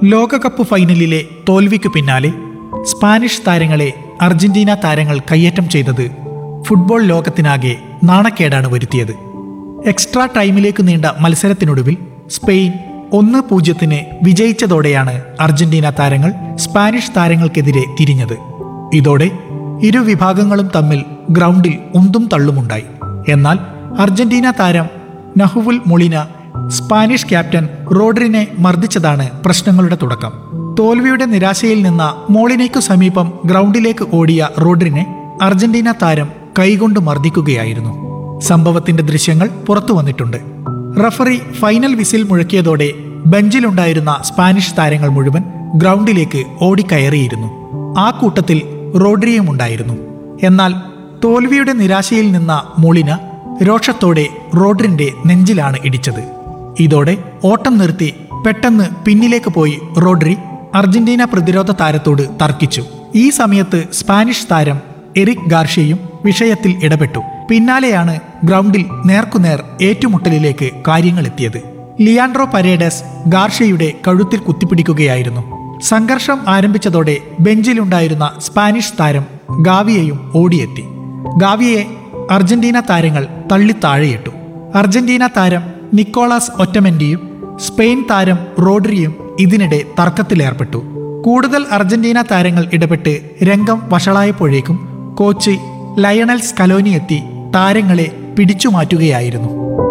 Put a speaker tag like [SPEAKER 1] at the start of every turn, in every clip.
[SPEAKER 1] ലോകകപ്പ് ഫൈനലിലെ തോൽവിക്കു പിന്നാലെ സ്പാനിഷ് താരങ്ങളെ അർജന്റീന താരങ്ങൾ കയ്യേറ്റം ചെയ്തത് ഫുട്ബോൾ ലോകത്തിനാകെ നാണക്കേടാണ് വരുത്തിയത് എക്സ്ട്രാ ടൈമിലേക്ക് നീണ്ട മത്സരത്തിനൊടുവിൽ സ്പെയിൻ ഒന്ന് പൂജ്യത്തിന് വിജയിച്ചതോടെയാണ് അർജന്റീന താരങ്ങൾ സ്പാനിഷ് താരങ്ങൾക്കെതിരെ തിരിഞ്ഞത് ഇതോടെ ഇരു വിഭാഗങ്ങളും തമ്മിൽ ഗ്രൗണ്ടിൽ ഉന്തും തള്ളുമുണ്ടായി എന്നാൽ അർജന്റീന താരം നഹുവുൽ മൊളിന സ്പാനിഷ് ക്യാപ്റ്റൻ റോഡ്രിനെ മർദ്ദിച്ചതാണ് പ്രശ്നങ്ങളുടെ തുടക്കം തോൽവിയുടെ നിരാശയിൽ നിന്ന മോളിനയ്ക്കു സമീപം ഗ്രൗണ്ടിലേക്ക് ഓടിയ റോഡ്രിനെ അർജന്റീന താരം കൈകൊണ്ട് മർദ്ദിക്കുകയായിരുന്നു സംഭവത്തിന്റെ ദൃശ്യങ്ങൾ പുറത്തു വന്നിട്ടുണ്ട് റഫറി ഫൈനൽ വിസിൽ മുഴക്കിയതോടെ ബെഞ്ചിലുണ്ടായിരുന്ന സ്പാനിഷ് താരങ്ങൾ മുഴുവൻ ഗ്രൗണ്ടിലേക്ക് ഓടിക്കയറിയിരുന്നു ആ കൂട്ടത്തിൽ റോഡ്രിയും ഉണ്ടായിരുന്നു എന്നാൽ തോൽവിയുടെ നിരാശയിൽ നിന്ന മോളിന രോഷത്തോടെ റോഡ്രിന്റെ നെഞ്ചിലാണ് ഇടിച്ചത് ഇതോടെ ഓട്ടം നിർത്തി പെട്ടെന്ന് പിന്നിലേക്ക് പോയി റോഡ്രി അർജന്റീന പ്രതിരോധ താരത്തോട് തർക്കിച്ചു ഈ സമയത്ത് സ്പാനിഷ് താരം എറിക് ഗാർഷ്യയും വിഷയത്തിൽ ഇടപെട്ടു പിന്നാലെയാണ് ഗ്രൗണ്ടിൽ നേർക്കുനേർ ഏറ്റുമുട്ടലിലേക്ക് കാര്യങ്ങൾ എത്തിയത് ലിയാൻഡ്രോ പരേഡസ് ഗാർഷ്യയുടെ കഴുത്തിൽ കുത്തിപ്പിടിക്കുകയായിരുന്നു സംഘർഷം ആരംഭിച്ചതോടെ ബെഞ്ചിലുണ്ടായിരുന്ന സ്പാനിഷ് താരം ഗാവിയെയും ഓടിയെത്തി ഗാവിയെ അർജന്റീന താരങ്ങൾ തള്ളി താഴെയിട്ടു അർജന്റീന താരം നിക്കോളാസ് ഒറ്റമെന്റിയും സ്പെയിൻ താരം റോഡ്രിയും ഇതിനിടെ തർക്കത്തിലേർപ്പെട്ടു കൂടുതൽ അർജന്റീന താരങ്ങൾ ഇടപെട്ട് രംഗം വഷളായപ്പോഴേക്കും കോച്ച് ലയണൽ സ്കലോനി എത്തി താരങ്ങളെ പിടിച്ചുമാറ്റുകയായിരുന്നു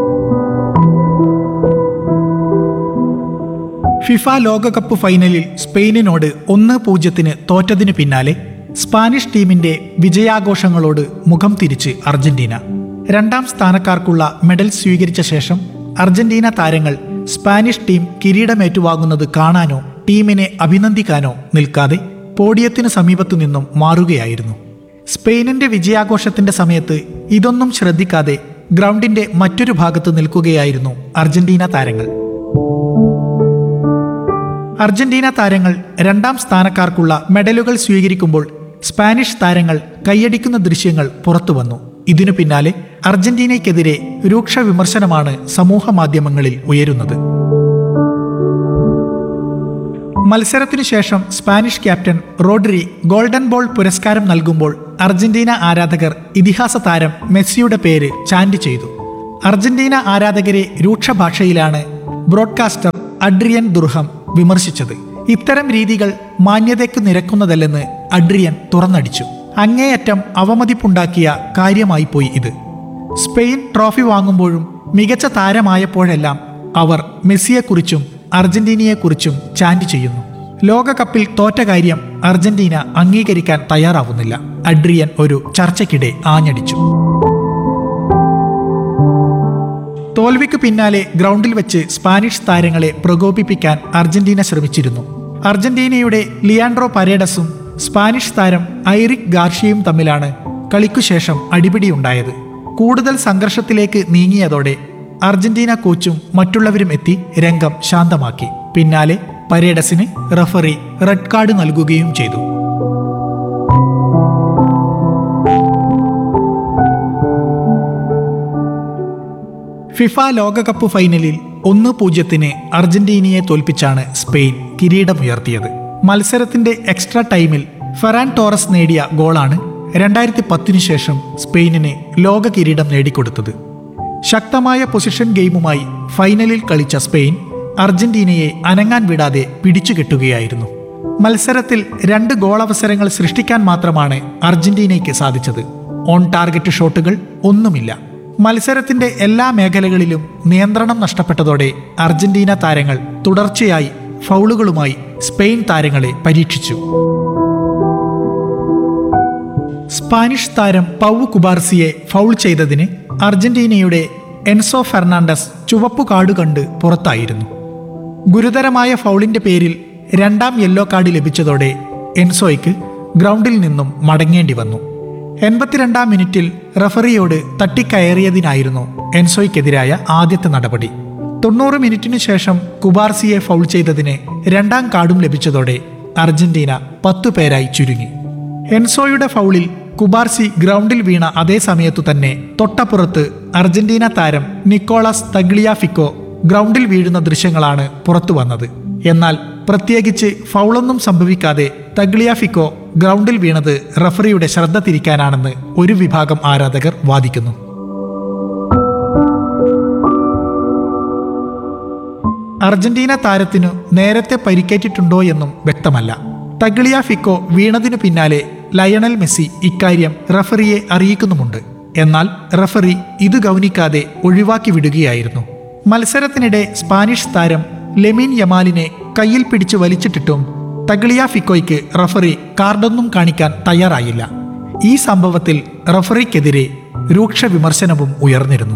[SPEAKER 1] ഫിഫ ലോകകപ്പ് ഫൈനലിൽ സ്പെയിനിനോട് ഒന്ന് പൂജ്യത്തിന് തോറ്റതിനു പിന്നാലെ സ്പാനിഷ് ടീമിന്റെ വിജയാഘോഷങ്ങളോട് മുഖം തിരിച്ച് അർജന്റീന രണ്ടാം സ്ഥാനക്കാർക്കുള്ള മെഡൽ സ്വീകരിച്ച ശേഷം അർജന്റീന താരങ്ങൾ സ്പാനിഷ് ടീം കിരീടമേറ്റുവാങ്ങുന്നത് കാണാനോ ടീമിനെ അഭിനന്ദിക്കാനോ നിൽക്കാതെ പോഡിയത്തിനു സമീപത്തു നിന്നും മാറുകയായിരുന്നു സ്പെയിനിന്റെ വിജയാഘോഷത്തിന്റെ സമയത്ത് ഇതൊന്നും ശ്രദ്ധിക്കാതെ ഗ്രൗണ്ടിന്റെ മറ്റൊരു ഭാഗത്ത് നിൽക്കുകയായിരുന്നു അർജന്റീന താരങ്ങൾ അർജന്റീന താരങ്ങൾ രണ്ടാം സ്ഥാനക്കാർക്കുള്ള മെഡലുകൾ സ്വീകരിക്കുമ്പോൾ സ്പാനിഷ് താരങ്ങൾ കൈയടിക്കുന്ന ദൃശ്യങ്ങൾ പുറത്തുവന്നു ഇതിനു പിന്നാലെ അർജന്റീനയ്ക്കെതിരെ രൂക്ഷ വിമർശനമാണ് സമൂഹ മാധ്യമങ്ങളിൽ ഉയരുന്നത് മത്സരത്തിനു ശേഷം Spanish captain Rodri golden ball പുരസ്കാരം നൽകുമ്പോൾ അർജന്റീന ആരാധകർ ഇതിഹാസ താരം മെസ്സിയുടെ പേര് ചാൻഡ് ചെയ്തു അർജന്റീന ആരാധകരെ രൂക്ഷ ഭാഷയിലാണ് ബ്രോഡ്കാസ്റ്റർ അഡ്രിയൻ ദുർഹം വിമർശിച്ചത് ഇത്തരം രീതികൾ മാന്യതയ്ക്ക് നിരക്കുന്നതല്ലെന്ന് അഡ്രിയൻ തുറന്നടിച്ചു അങ്ങേയറ്റം അവമതിപ്പുണ്ടാക്കിയ കാര്യമായി പോയി ഇത് സ്പെയിൻ ട്രോഫി വാങ്ങുമ്പോഴും മികച്ച താരമായപ്പോഴെല്ലാം അവർ മെസ്സിയെക്കുറിച്ചും അർജന്റീനയെക്കുറിച്ചും ചാൻഡ് ചെയ്യുന്നു ലോകകപ്പിൽ തോറ്റ കാര്യം അർജന്റീന അംഗീകരിക്കാൻ തയ്യാറാവുന്നില്ല അഡ്രിയൻ ഒരു ചർച്ചയ്ക്കിടെ ആഞ്ഞടിച്ചു തോൽവിക്ക് പിന്നാലെ ഗ്രൗണ്ടിൽ വെച്ച് സ്പാനിഷ് താരങ്ങളെ പ്രകോപിപ്പിക്കാൻ അർജന്റീന ശ്രമിച്ചിരുന്നു അർജന്റീനയുടെ ലിയാൻഡ്രോ പരേഡസും സ്പാനിഷ് താരം ഐറിക് ഗാർഷിയും തമ്മിലാണ് കളിക്കുശേഷം അടിപിടിയുണ്ടായത് കൂടുതൽ സംഘർഷത്തിലേക്ക് നീങ്ങിയതോടെ അർജന്റീന കോച്ചും മറ്റുള്ളവരും എത്തി രംഗം ശാന്തമാക്കി പിന്നാലെ പരേഡസിന് റഫറി റെഡ് കാർഡ് നൽകുകയും ചെയ്തു ഫിഫ ലോകകപ്പ് ഫൈനലിൽ ഒന്ന് പൂജ്യത്തിന് അർജന്റീനയെ തോൽപ്പിച്ചാണ് സ്പെയിൻ കിരീടമുയർത്തിയത് മത്സരത്തിന്റെ എക്സ്ട്രാ ടൈമിൽ ഫെറാൻ ടോറസ് നേടിയ ഗോളാണ് രണ്ടായിരത്തി പത്തിനു ശേഷം സ്പെയിനിന് ലോക കിരീടം നേടിക്കൊടുത്തത് ശക്തമായ പൊസിഷൻ ഗെയിമുമായി ഫൈനലിൽ കളിച്ച സ്പെയിൻ അർജന്റീനയെ അനങ്ങാൻ വിടാതെ പിടിച്ചുകെട്ടുകയായിരുന്നു മത്സരത്തിൽ രണ്ട് ഗോളവസരങ്ങൾ സൃഷ്ടിക്കാൻ മാത്രമാണ് അർജന്റീനയ്ക്ക് സാധിച്ചത് ഓൺ ടാർഗറ്റ് ഷോട്ടുകൾ ഒന്നുമില്ല മത്സരത്തിന്റെ എല്ലാ മേഖലകളിലും നിയന്ത്രണം നഷ്ടപ്പെട്ടതോടെ അർജന്റീന താരങ്ങൾ തുടർച്ചയായി ഫൗളുകളുമായി സ്പെയിൻ താരങ്ങളെ പരീക്ഷിച്ചു സ്പാനിഷ് താരം പൗ കുബാർസിയെ ഫൗൾ ചെയ്തതിന് അർജന്റീനയുടെ എൻസോ ഫെർണാണ്ടസ് ചുവപ്പു കാർഡ് കണ്ട് പുറത്തായിരുന്നു ഗുരുതരമായ ഫൗളിന്റെ പേരിൽ രണ്ടാം യെല്ലോ കാർഡ് ലഭിച്ചതോടെ എൻസോയ്ക്ക് ഗ്രൗണ്ടിൽ നിന്നും മടങ്ങേണ്ടി വന്നു എൺപത്തിരണ്ടാം മിനിറ്റിൽ റഫറിയോട് തട്ടിക്കയറിയതിനായിരുന്നു എൻസോയ്ക്കെതിരായ ആദ്യത്തെ നടപടി തൊണ്ണൂറ് മിനിറ്റിനു ശേഷം കുബാർസിയെ ഫൗൾ ചെയ്തതിന് രണ്ടാം കാർഡും ലഭിച്ചതോടെ അർജന്റീന പത്തു പേരായി ചുരുങ്ങി എൻസോയുടെ ഫൗളിൽ കുബാർസി ഗ്രൗണ്ടിൽ വീണ അതേ സമയത്തു തന്നെ തൊട്ടപ്പുറത്ത് അർജന്റീന താരം നിക്കോളാസ് തഗ്ലിയാഫിക്കോ ഗ്രൗണ്ടിൽ വീഴുന്ന ദൃശ്യങ്ങളാണ് പുറത്തു വന്നത് എന്നാൽ പ്രത്യേകിച്ച് ഫൗളൊന്നും സംഭവിക്കാതെ തഗ്ലിയാഫിക്കോ ഗ്രൗണ്ടിൽ വീണത് റഫറിയുടെ ശ്രദ്ധ തിരിക്കാനാണെന്ന് ഒരു വിഭാഗം ആരാധകർ വാദിക്കുന്നു അർജന്റീന താരത്തിനു നേരത്തെ പരിക്കേറ്റിട്ടുണ്ടോ എന്നും വ്യക്തമല്ല തഗ്ലിയാഫിക്കോ വീണതിനു പിന്നാലെ ലയണൽ മെസ്സി ഇക്കാര്യം റഫറിയെ അറിയിക്കുന്നുമുണ്ട് എന്നാൽ റഫറി ഇത് ഗൗനിക്കാതെ ഒഴിവാക്കി വിടുകയായിരുന്നു മത്സരത്തിനിടെ സ്പാനിഷ് താരം ലെമിൻ യമാലിനെ കയ്യിൽ പിടിച്ച് വലിച്ചിട്ടിട്ടും തഗ്ലിയാഫിക്കോയ്ക്ക് റഫറി കാർഡൊന്നും കാണിക്കാൻ തയ്യാറായില്ല ഈ സംഭവത്തിൽ റഫറിക്കെതിരെ രൂക്ഷ വിമർശനവും ഉയർന്നിരുന്നു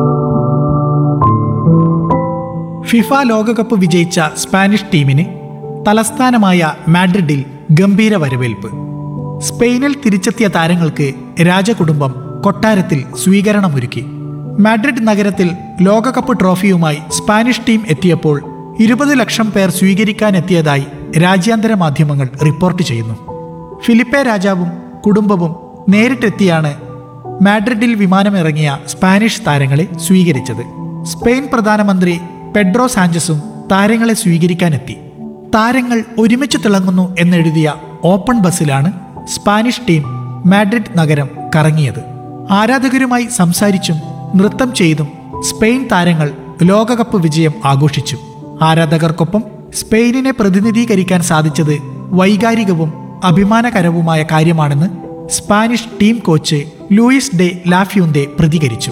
[SPEAKER 1] ഫിഫ ലോകകപ്പ് വിജയിച്ച സ്പാനിഷ് ടീമിന് തലസ്ഥാനമായ മാഡ്രിഡിൽ ഗംഭീര വരവേൽപ്പ് സ്പെയിനിൽ തിരിച്ചെത്തിയ താരങ്ങൾക്ക് രാജകുടുംബം കൊട്ടാരത്തിൽ സ്വീകരണമൊരുക്കി മാഡ്രിഡ് നഗരത്തിൽ ലോകകപ്പ് ട്രോഫിയുമായി സ്പാനിഷ് ടീം എത്തിയപ്പോൾ ഇരുപത് ലക്ഷം പേർ സ്വീകരിക്കാനെത്തിയതായി രാജ്യാന്തര മാധ്യമങ്ങൾ റിപ്പോർട്ട് ചെയ്യുന്നു ഫിലിപ്പെ രാജാവും കുടുംബവും നേരിട്ടെത്തിയാണ് മാഡ്രിഡിൽ വിമാനമിറങ്ങിയ സ്പാനിഷ് താരങ്ങളെ സ്വീകരിച്ചത് സ്പെയിൻ പ്രധാനമന്ത്രി പെഡ്രോ സാഞ്ചസും താരങ്ങളെ സ്വീകരിക്കാനെത്തി താരങ്ങൾ ഒരുമിച്ച് തിളങ്ങുന്നു എന്നെഴുതിയ ഓപ്പൺ ബസ്സിലാണ് സ്പാനിഷ് ടീം മാഡ്രിഡ് നഗരം കറങ്ങിയത് ആരാധകരുമായി സംസാരിച്ചും നൃത്തം ചെയ്തും സ്പെയിൻ താരങ്ങൾ ലോകകപ്പ് വിജയം ആഘോഷിച്ചു ആരാധകർക്കൊപ്പം സ്പെയിനിനെ പ്രതിനിധീകരിക്കാൻ സാധിച്ചത് വൈകാരികവും അഭിമാനകരവുമായ കാര്യമാണെന്ന് Spanish team coach Luis de la Fuente പ്രതികരിച്ചു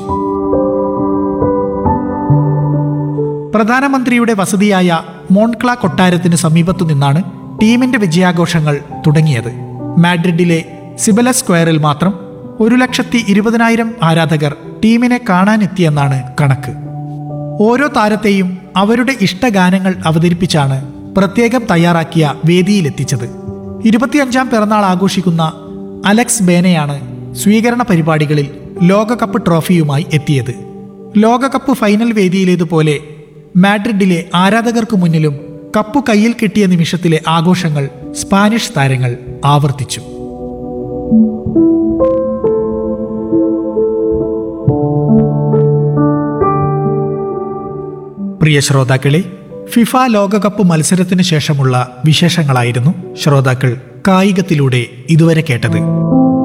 [SPEAKER 1] പ്രധാനമന്ത്രിയുടെ വസതിയായ മോൺക്ല കൊട്ടാരത്തിന് സമീപത്തു നിന്നാണ് ടീമിന്റെ വിജയാഘോഷങ്ങൾ തുടങ്ങിയത് മാഡ്രിഡിലെ സിബല സ്ക്വയറിൽ മാത്രം ഒരു ലക്ഷത്തി ഇരുപതിനായിരം ആരാധകർ ടീമിനെ കാണാനെത്തിയെന്നാണ് കണക്ക് ഓരോ താരത്തെയും അവരുടെ ഇഷ്ടഗാനങ്ങൾ അവതരിപ്പിച്ചാണ് പ്രത്യേകം തയ്യാറാക്കിയ വേദിയിലെത്തിച്ചത് ഇരുപത്തിയഞ്ചാം പിറന്നാൾ ആഘോഷിക്കുന്ന അലക്സ് ബേനയാണ് സ്വീകരണ പരിപാടികളിൽ ലോകകപ്പ് ട്രോഫിയുമായി എത്തിയത് ലോകകപ്പ് ഫൈനൽ വേദിയിലേതുപോലെ മാഡ്രിഡിലെ ആരാധകർക്കു മുന്നിലും കപ്പു കയ്യിൽ കിട്ടിയ നിമിഷത്തിലെ ആഘോഷങ്ങൾ സ്പാനിഷ് താരങ്ങൾ ആവർത്തിച്ചു പ്രിയ ശ്രോതാക്കളെ ഫിഫ ലോകകപ്പ് മത്സരത്തിന് ശേഷമുള്ള വിശേഷങ്ങളായിരുന്നു ശ്രോതാക്കൾ കായികത്തിലൂടെ ഇതുവരെ കേട്ടത്